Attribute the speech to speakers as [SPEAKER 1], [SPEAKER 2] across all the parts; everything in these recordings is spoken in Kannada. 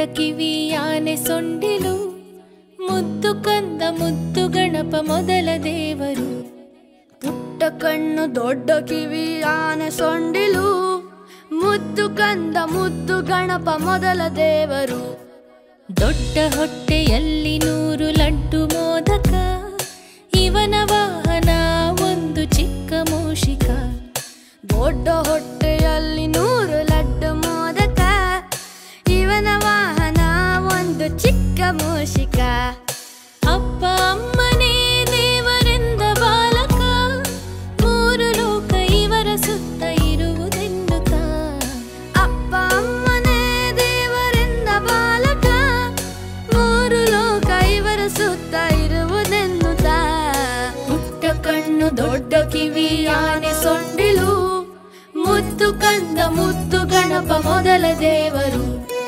[SPEAKER 1] ಕಿವಿ ಆನೆ ಸೊಂಡಿಲು ಮುದ್ದು ಕಂದ ಮುದ್ದು ಗಣಪ ಮೊದಲ ದೇವರು
[SPEAKER 2] ಪುಟ್ಟ ಕಣ್ಣು ದೊಡ್ಡ ಕಿವಿ ಆನೆ ಸೊಂಡಿಲು ಮುದ್ದು ಕಂದ ಮುದ್ದು ಗಣಪ ಮೊದಲ ದೇವರು
[SPEAKER 1] ದೊಡ್ಡ ಹೊಟ್ಟೆಯಲ್ಲಿ ನೂರು ಲಡ್ಡು ಮೋದಕ ಇವನ ವಾಹನ ಒಂದು ಚಿಕ್ಕ ಮೂಷಿಕ
[SPEAKER 2] ದೊಡ್ಡ ಹೊಟ್ಟೆಯಲ್ಲಿ ನೂರು ಲಡ್ಡು ಮೋದಕ ಇವನ ವಾಹನ ಒಂದು ಚಿಕ್ಕ ಮೂಷಿಕ
[SPEAKER 1] ಅಪ್ಪ ಅಮ್ಮನೇ ದೇವರೆಂದ ಬಾಲಕ ಮೂರು ಲೋಕ ಇವರ ಸುತ್ತ ಇರುವುದೆನ್ನುತ್ತ
[SPEAKER 2] ಅಪ್ಪ ಅಮ್ಮನೇ ದೇವರೆಂದ ಬಾಲಕ ಮೂರು ಲೋಕ ಇವರ ಸುತ್ತ ಇರುವುದೆನ್ನುತ್ತ
[SPEAKER 1] ಪುಟ್ಟ ಕಣ್ಣು ದೊಡ್ಡ ಕಿವಿ ಆನೆ ಸೊಂಡಿಲು ಮುದ್ದು ಕಂದ ಮುದ್ದು ಗಣಪ ಮೊದಲ ದೇವರು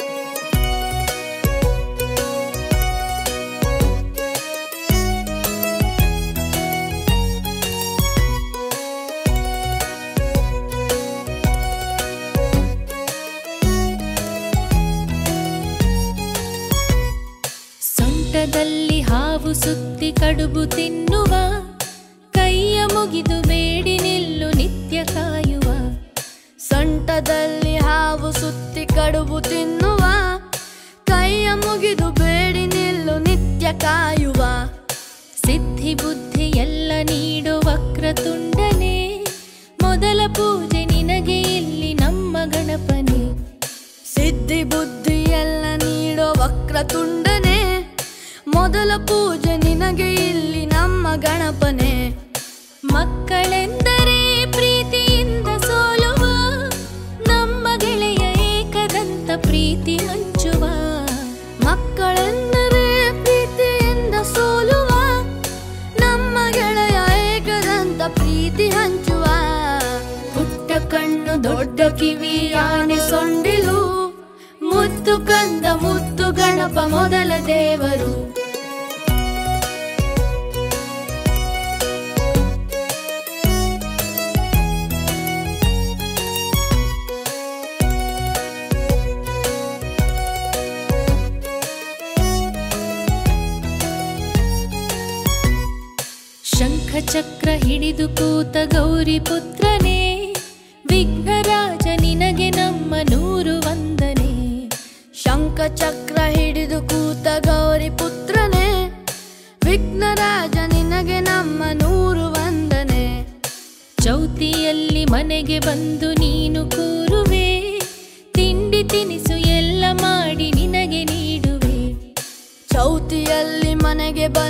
[SPEAKER 1] ಸೊಂಟದಲ್ಲಿ ಹಾವು ಸುತ್ತಿ ಕಡುಬು ತಿನ್ನುವ ಕೈಯ ಮುಗಿದು ಬೇಡಿ ನಿಲ್ಲು ನಿತ್ಯ ಕಾಯುವ
[SPEAKER 2] ಸೊಂಟದಲ್ಲಿ ಹಾವು ಸುತ್ತಿ ಕಡುಬು ತಿನ್ನುವ ಕೈಯ ಮುಗಿದು ಬೇಡಿ ನಿಲ್ಲು ನಿತ್ಯ ಕಾಯುವ
[SPEAKER 1] ಸಿದ್ಧಿ ಬುದ್ಧಿ ಎಲ್ಲ ನೀಡು ವಕ್ರತುಂಡನೆ ಮೊದಲ ಪೂಜೆ ನಿನಗೆ ಇಲ್ಲಿ ನಮ್ಮ ಗಣಪನೆ
[SPEAKER 2] ಸಿದ್ಧಿ ಬುದ್ಧಿ ಎಲ್ಲ ನೀಡೋ ವಕ್ರತುಂಡನೆ ಮೊದಲ ಪೂಜೆ ನಿನಗೆ ಇಲ್ಲಿ ನಮ್ಮ ಗಣಪನೆ
[SPEAKER 1] ಮಕ್ಕಳೆಂದರೆ ಪ್ರೀತಿಯಿಂದ ಸೋಲುವ ನಮ್ಮ ಗೆಳೆಯ ಏಕದಂತ ಪ್ರೀತಿ ಹಂಚುವ
[SPEAKER 2] ಮಕ್ಕಳೆಂದರೆ ಪ್ರೀತಿಯಿಂದ ಸೋಲುವ ನಮ್ಮ ಗೆಳೆಯ ಏಕದಂತ ಪ್ರೀತಿ ಹಂಚುವ
[SPEAKER 1] ಪುಟ್ಟ ಕಣ್ಣು ದೊಡ್ಡ ಕಿವಿ ಆನೆ ಸೊಂಡಿಲು ಮುದ್ದು ಕಂದ ಮುದ್ದು ಗಣಪ ಮೊದಲ ದೇವರು ಶಂಖ ಚಕ್ರ ಹಿಡಿದು ಕೂತ ಗೌರಿ ಪುತ್ರನೇ ವಿಘ್ನರಾಜ ನಿನಗೆ ನಮ್ಮ ನೂರು ವಂದನೆ
[SPEAKER 2] ಶಂಖ ಚಕ್ರ ಹಿಡಿದು ಕೂತ ಗೌರಿ ಪುತ್ರನೇ ವಿಘ್ನರಾಜ ನಿನಗೆ ನಮ್ಮ ನೂರು ವಂದನೆ
[SPEAKER 1] ಚೌತಿಯಲ್ಲಿ ಮನೆಗೆ ಬಂದು ನೀನು ಕೂರುವೆ ತಿಂಡಿ ತಿನಿಸು ಎಲ್ಲ ಮಾಡಿ ನಿನಗೆ ನೀಡುವೆ
[SPEAKER 2] ಚೌತಿಯಲ್ಲಿ ಮನೆಗೆ ಬಂದು